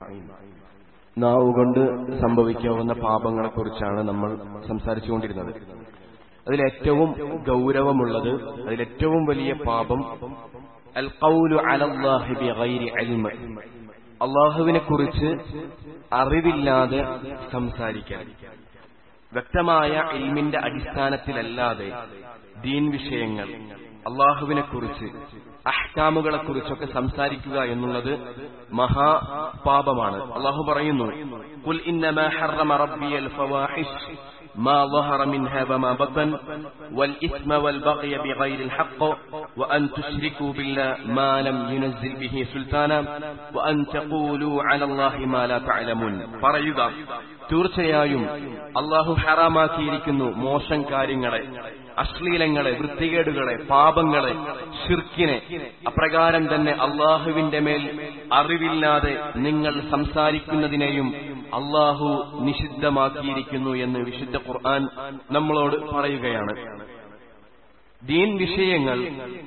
നാവ് കൊണ്ട് സംഭവിക്കാവുന്ന പാപങ്ങളെ കുറിച്ചാണ് നമ്മൾ സംസാരിച്ചുകൊണ്ടിരുന്നത് അതിലേറ്റവും ഗൗരവമുള്ളത് അതിലേറ്റവും വലിയ പാപം അൽ ഖൗലു അലല്ലാഹി ബിഗൈരി ഇൽമ അള്ളാഹുവിനെ കുറിച്ച് അറിവില്ലാതെ സംസാരിക്കാൻ വ്യക്തമായ ഇൽമിന്റെ അടിസ്ഥാനത്തിലല്ലാതെ ദീൻ വിഷയങ്ങൾ അള്ളാഹുവിനെ കുറിച്ച് അഹ്കാമുകളെ കുറിച്ചൊക്കെ സംസാരിക്കുക എന്നുള്ളത് മഹാപാപമാണ് അള്ളാഹു പറയുന്നു കുൽ ഇന്നമാ ഹറമ റബ്ബിയൽ ഫവാഹിഷ് ما ظهر منها وما بطن والإثم والبغي بغير الحق وأن تشركوا بالله ما لم ينزل به سلطانا وأن تقولوا على الله ما لا تعلمون പറയുക തീർച്ചയായും അള്ളാഹു ഹറാമാക്കിയിരിക്കുന്നു മോശം കാര്യങ്ങളെ അശ്ലീലങ്ങളെ വൃത്തികേടുകളെ പാപങ്ങളെ ഷിർക്കിനെ അപ്രകാരം തന്നെ അള്ളാഹുവിന്റെ മേൽ അറിവില്ലാതെ നിങ്ങൾ സംസാരിക്കുന്നതിനെയും അള്ളാഹു നിഷിദ്ധമാക്കിയിരിക്കുന്നു എന്ന് വിശുദ്ധ ഖുർആൻ നമ്മളോട് പറയുകയാണ് ദീൻ വിഷയങ്ങൾ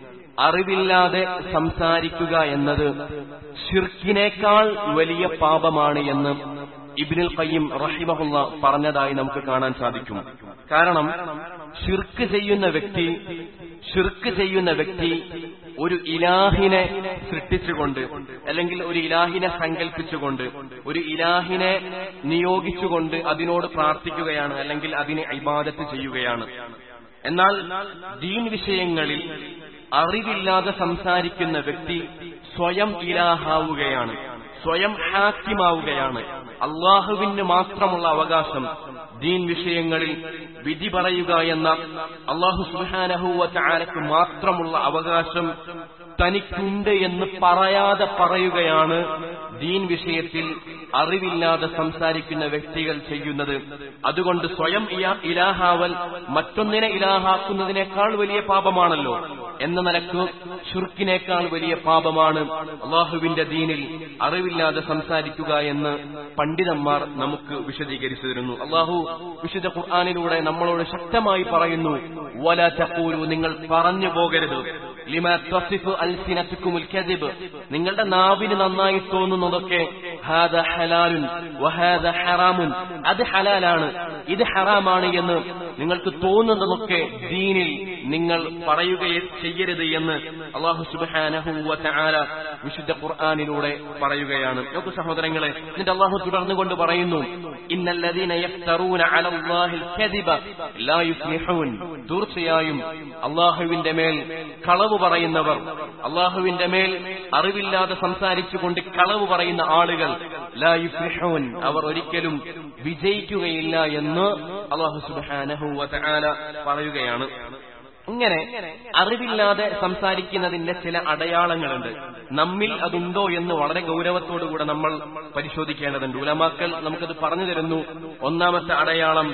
അറിവില്ലാതെ സംസാരിക്കുക എന്നത് ഷിർക്കിനേക്കാൾ വലിയ പാപമാണ് എന്ന് ഇബിനുൽ ഖയ്യിം റഹിമഹുല്ല പറഞ്ഞതായി നമുക്ക് കാണാൻ സാധിക്കും കാരണം ഷിർക്ക് ചെയ്യുന്ന വ്യക്തി ഷിർക്ക് ചെയ്യുന്ന വ്യക്തി ഒരു ഇലാഹിനെ സൃഷ്ടിച്ചുകൊണ്ട് അല്ലെങ്കിൽ ഒരു ഇലാഹിനെ സങ്കല്പിച്ചുകൊണ്ട് ഒരു ഇലാഹിനെ നിയോഗിച്ചുകൊണ്ട് അതിനോട് പ്രാർത്ഥിക്കുകയാണ് അല്ലെങ്കിൽ അതിനെ ഇബാദത്ത് ചെയ്യുകയാണ് എന്നാൽ ദീൻ വിഷയങ്ങളിൽ അറിവില്ലാതെ സംസാരിക്കുന്ന വ്യക്തി സ്വയം ഇലാഹാവുകയാണ് സ്വയം ഹാക്കിമാവുകയാണ് അള്ളാഹുവിന് മാത്രമുള്ള അവകാശം ദീൻ വിഷയങ്ങളിൽ വിധി പറയുക എന്ന അള്ളാഹു സുഹാനഹുവ ചാരക്ക് മാത്രമുള്ള അവകാശം തനിക്കുണ്ട് എന്ന് പറയാതെ പറയുകയാണ് ദീൻ വിഷയത്തിൽ അറിവില്ലാതെ സംസാരിക്കുന്ന വ്യക്തികൾ ചെയ്യുന്നത് അതുകൊണ്ട് സ്വയം ഇലാഹാവൽ മറ്റൊന്നിനെ ഇലാഹാക്കുന്നതിനേക്കാൾ വലിയ പാപമാണല്ലോ എന്ന നിലക്ക് ഷുർക്കിനേക്കാൾ വലിയ പാപമാണ് അള്ളാഹുവിന്റെ ദീനിൽ അറിവില്ലാതെ സംസാരിക്കുക എന്ന് പണ്ഡിതന്മാർ നമുക്ക് വിശദീകരിച്ചു തരുന്നു അള്ളാഹു വിശുദ്ധ ഖുർആാനിലൂടെ നമ്മളോട് ശക്തമായി പറയുന്നു വല ചക്കൂരു നിങ്ങൾ പറഞ്ഞു പോകരുത് ലിമ ത്വസിഫ് അൽസിനത്തുക്കുമുൽ കദിബ് നിങ്ങളുടെ നാവിന് നന്നായി തോന്നുന്നതൊക്കെ ഹാദ ഹലാലുൻ വഹാദ ഹറാമുൻ അത് ഹലാലാണ് ഇത് ഹറാമാണ് എന്ന് നിങ്ങൾക്ക് തോന്നുന്നതൊക്കെ ദീനിൽ നിങ്ങൾ പറയുകയെ ചെയ്യരുത് എന്ന് അള്ളാഹു സുബാനഹുവ വിശുദ്ധ ഖുർആാനിലൂടെ പറയുകയാണ് നോക്കൂ സഹോദരങ്ങളെ എന്നിട്ട് അള്ളാഹു തുടർന്നുകൊണ്ട് പറയുന്നു ഇന്നല്ലദീന യഫ്തറൂന അലല്ലാഹിൽ കദിബ ലാ യുഫ്ലിഹൂൻ തീർച്ചയായും അള്ളാഹുവിന്റെ മേൽ കളവ് പറയുന്നവർ അള്ളാഹുവിന്റെ മേൽ അറിവില്ലാതെ സംസാരിച്ചുകൊണ്ട് കളവ് പറയുന്ന ആളുകൾ ലാ യുഫ്ലിഹൂൻ അവർ ഒരിക്കലും വിജയിക്കുകയില്ല എന്ന് അള്ളാഹു സുബ്ഹാനഹു വ തആല പറയുകയാണ് ഇങ്ങനെ അറിവില്ലാതെ സംസാരിക്കുന്നതിന്റെ ചില അടയാളങ്ങളുണ്ട് നമ്മിൽ അതുണ്ടോ എന്ന് വളരെ ഗൗരവത്തോടുകൂടെ നമ്മൾ പരിശോധിക്കേണ്ടതുണ്ട് ഉലമാക്കൾ നമുക്കത് പറഞ്ഞു തരുന്നു ഒന്നാമത്തെ അടയാളം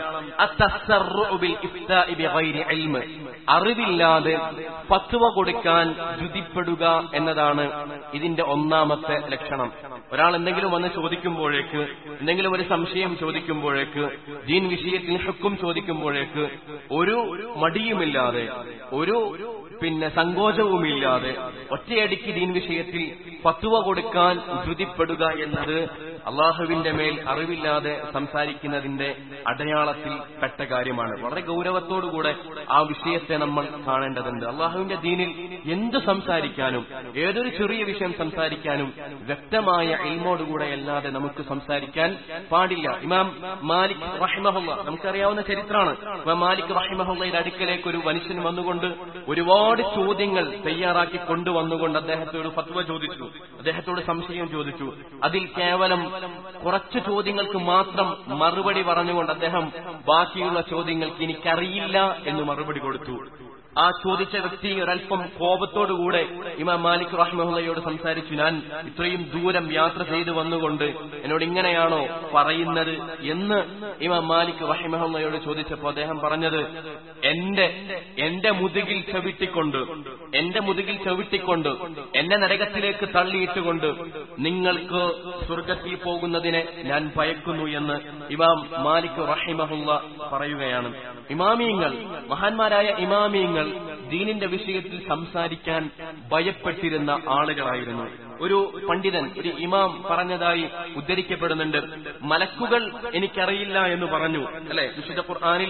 അറിവില്ലാതെ പത്തുവ കൊടുക്കാൻ രുതിപ്പെടുക എന്നതാണ് ഇതിന്റെ ഒന്നാമത്തെ ലക്ഷണം ഒരാൾ എന്തെങ്കിലും വന്ന് ചോദിക്കുമ്പോഴേക്ക് എന്തെങ്കിലും ഒരു സംശയം ചോദിക്കുമ്പോഴേക്ക് ദീൻ വിഷയത്തിൽ ഹുക്കും ചോദിക്കുമ്പോഴേക്ക് ഒരു മടിയുമില്ലാതെ ഒരു പിന്നെ സങ്കോചവുമില്ലാതെ ഒറ്റയടിക്ക് ദീൻ വിഷയത്തിൽ പത്തുവ കൊടുക്കാൻ ധൃതിപ്പെടുക എന്നത് അള്ളാഹുവിന്റെ മേൽ അറിവില്ലാതെ സംസാരിക്കുന്നതിന്റെ അടയാളത്തിൽ പെട്ട കാര്യമാണ് വളരെ ഗൗരവത്തോടുകൂടെ ആ വിഷയത്തെ നമ്മൾ കാണേണ്ടതുണ്ട് അള്ളാഹുവിന്റെ ദീനിൽ എന്ത് സംസാരിക്കാനും ഏതൊരു ചെറിയ വിഷയം സംസാരിക്കാനും വ്യക്തമായ ഇൽമോടുകൂടെ അല്ലാതെ നമുക്ക് സംസാരിക്കാൻ പാടില്ല ഇമാം മാലിക് റഹിമഹുല്ല നമുക്കറിയാവുന്ന ചരിത്രമാണ് ഇമാം മാലിക് റഹിമഹുല്ലയുടെ അടുക്കലേക്ക് ഒരു മനുഷ്യൻ വന്നുകൊണ്ട് ഒരുപാട് ചോദ്യങ്ങൾ തയ്യാറാക്കി കൊണ്ടുവന്നുകൊണ്ട് അദ്ദേഹത്തോട് ഫത്വ ചോദിച്ചു അദ്ദേഹത്തോട് സംശയം ചോദിച്ചു അതിൽ കേവലം കുറച്ച് ചോദ്യങ്ങൾക്ക് മാത്രം മറുപടി പറഞ്ഞുകൊണ്ട് അദ്ദേഹം ബാക്കിയുള്ള ചോദ്യങ്ങൾക്ക് എനിക്കറിയില്ല എന്ന് മറുപടി കൊടുത്തു ആ ചോദിച്ച വ്യക്തി ഒരല്പം കോപത്തോടുകൂടെ ഇമാം മാലിക് റഹ്മുള്ളയോട് സംസാരിച്ചു ഞാൻ ഇത്രയും ദൂരം യാത്ര ചെയ്തു വന്നുകൊണ്ട് എന്നോട് ഇങ്ങനെയാണോ പറയുന്നത് എന്ന് ഇമാം മാലിക് റഹിമഹുള്ളയോട് ചോദിച്ചപ്പോൾ അദ്ദേഹം പറഞ്ഞത് എന്റെ എന്റെ മുതുകിൽ ചവിട്ടിക്കൊണ്ട് എന്റെ മുതുകിൽ ചവിട്ടിക്കൊണ്ട് എന്നെ നരകത്തിലേക്ക് തള്ളിയിട്ടുകൊണ്ട് നിങ്ങൾക്ക് സ്വർഗത്തിൽ പോകുന്നതിനെ ഞാൻ ഭയക്കുന്നു എന്ന് ഇമാം മാലിക് റഹിമഹുള്ള പറയുകയാണ് ഇമാമിയങ്ങൾ മഹാന്മാരായ ഇമാമിയങ്ങൾ ദീനിന്റെ വിഷയത്തിൽ സംസാരിക്കാൻ ഭയപ്പെട്ടിരുന്ന ആളുകളായിരുന്നു ഒരു പണ്ഡിതൻ ഒരു ഇമാം പറഞ്ഞതായി ഉദ്ധരിക്കപ്പെടുന്നുണ്ട് മലക്കുകൾ എനിക്കറിയില്ല എന്ന് പറഞ്ഞു അല്ലെ വിശുദ്ധ ഖുർആാനിൽ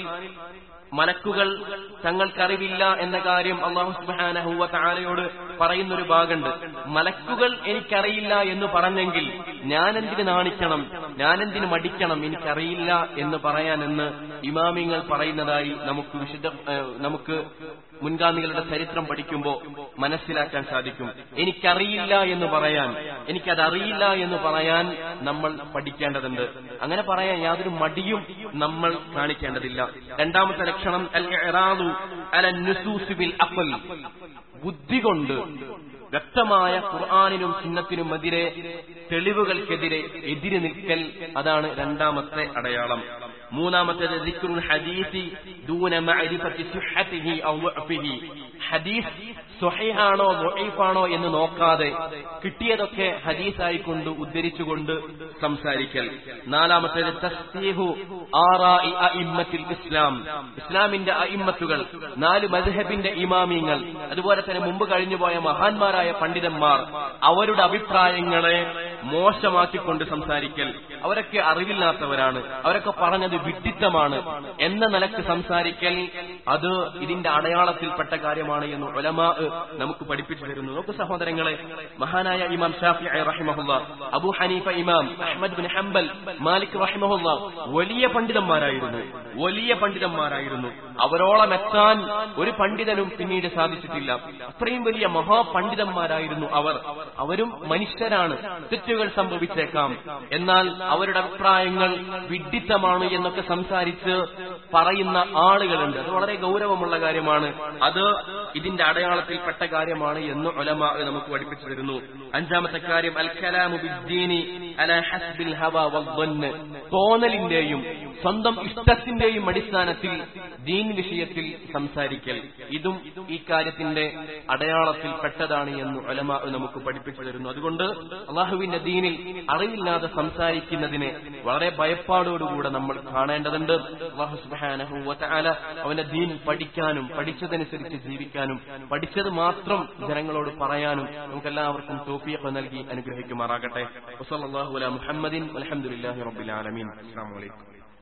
മലക്കുകൾ തങ്ങൾക്കറിവില്ല എന്ന കാര്യം അള്ളാഹു സുബാനഹുവ താലയോട് പറയുന്നൊരു ഭാഗമുണ്ട് മലക്കുകൾ എനിക്കറിയില്ല എന്ന് പറഞ്ഞെങ്കിൽ ഞാനെന്തിന് നാണിക്കണം ഞാനെന്തിന് മടിക്കണം എനിക്കറിയില്ല എന്ന് പറയാനെന്ന് ഇമാമിങ്ങൾ പറയുന്നതായി നമുക്ക് വിശുദ്ധ ഏഹ്, നമുക്ക് മുൻഗാമികളുടെ ചരിത്രം പഠിക്കുമ്പോൾ മനസ്സിലാക്കാൻ സാധിക്കും എനിക്കറിയില്ല എന്ന് പറയാൻ എനിക്കതറിയില്ല എന്ന് പറയാൻ നമ്മൾ പഠിക്കേണ്ടതുണ്ട് അങ്ങനെ പറയാൻ യാതൊരു മടിയും നമ്മൾ കാണിക്കേണ്ടതില്ല രണ്ടാമത്തെ ലക്ഷണം അൽ ഇറാദു അല നുസൂസ് ബിൽ അഖൽ ബുദ്ധി കൊണ്ട് വ്യക്തമായ ഖുർആാനിനും സുന്നത്തിനും എതിരെ തെളിവുകൾക്കെതിരെ എതിര് നിൽക്കൽ അതാണ് രണ്ടാമത്തെ അടയാളം മൂന്നാമത്തേത് ദിക്റുൽ ഹദീസി ദൂന മഅരിഫത്തി സുഹ്ഹതിഹി ഔ ളഅഫിഹി ഹദീസ് സ്വഹീഹാണോ ദുഈഫാണോ എന്ന് നോക്കാതെ കിട്ടിയതൊക്കെ ഹദീസായി കൊണ്ട് ഉദ്ധരിച്ചുകൊണ്ട് സംസാരിക്കൽ നാലാമത്തേത് തസ്തീഹു ആറാഇ അഇമ്മത്തിൽ ഇസ്ലാം ഇസ്ലാമിന്റെ അയിമ്മത്തുകൾ നാല് മദ്ഹബിന്റെ ഇമാമിങ്ങൾ അതുപോലെ തന്നെ മുമ്പ് കഴിഞ്ഞുപോയ മഹാന്മാരായ പണ്ഡിതന്മാർ അവരുടെ അഭിപ്രായങ്ങളെ മോശമാക്കിക്കൊണ്ട് സംസാരിക്കൽ അവരൊക്കെ അറിവില്ലാത്തവരാണ് അവരൊക്കെ പറഞ്ഞത് വിഡിത്തമാണ് എന്ന നിലക്ക് സംസാരിക്കൽ അത് ഇതിന്റെ അടയാളത്തിൽപ്പെട്ട കാര്യമാണ് എന്ന് ഉലമാ നമുക്ക് പഠിപ്പിച്ചു തരുന്നു നോക്കൂ സഹോദരങ്ങളെ മഹാനായ ഇമാം ഷാഫി റഹിമഹുല്ല അബു ഹനീഫ ഇമാം അഹമ്മദ് ബിൻ ഹംബൽ മാലിക് റഹിമഹുല്ല വലിയ പണ്ഡിതന്മാരായിരുന്നു വലിയ പണ്ഡിതന്മാരായിരുന്നു അവരോളം എത്താൻ ഒരു പണ്ഡിതനും പിന്നീട് സാധിച്ചിട്ടില്ല അത്രയും വലിയ മഹാപണ്ഡിതന്മാരായിരുന്നു അവർ അവരും മനുഷ്യരാണ് തെറ്റുകൾ സംഭവിച്ചേക്കാം എന്നാൽ അവരുടെ അഭിപ്രായങ്ങൾ വിഡിത്തമാണ് എന്നൊക്കെ സംസാരിച്ച് പറയുന്ന ആളുകളുണ്ട് അത് വളരെ ഗൗരവമുള്ള കാര്യമാണ് അത് ഇതിന്റെ അടയാളത്തിൽപ്പെട്ട കാര്യമാണ് എന്ന് ഒലമാ നമുക്ക് പഠിപ്പിച്ചു തരുന്നു അഞ്ചാമത്തെ കാര്യം അൽ കലാമു ബിദ്ദീനി അല ഹസ്ബിൽ ഹവ വദ്ദന്ന് തോന്നലിന്റെയും സ്വന്തം ഇഷ്ടത്തിന്റെയും അടിസ്ഥാനത്തിൽ ദീൻ വിഷയത്തിൽ സംസാരിക്കൽ ഇതും ഈ കാര്യത്തിന്റെ അടയാളത്തിൽ പെട്ടതാണ് എന്ന് ഒലമാ നമുക്ക് പഠിപ്പിച്ചു തരുന്നു അതുകൊണ്ട് അള്ളാഹുവിന്റെ ദീനിൽ അറിവില്ലാതെ സംസാരിക്കുന്നതിനെ വളരെ ഭയപ്പാടോടുകൂടെ നമ്മൾ കാണേണ്ടതുണ്ട് അള്ളാഹു സുബ്ഹാനഹു വതആല അവന്റെ ദീൻ പഠിക്കാനും പഠിച്ചതനുസരിച്ച് ജീവിക്കാനും പഠിച്ചത് മാത്രം ജനങ്ങളോട് പറയാനും നമുക്കെല്ലാവർക്കും തോഫിയൊക്കെ നൽകി അനുഗ്രഹിക്കുമാറാകട്ടെ വസല്ലല്ലാഹു അലാ മുഹമ്മദിൻ വൽഹംദുലില്ലാഹി റബ്ബിൽ ആലമീൻ അസ്സലാമു അലൈക്കും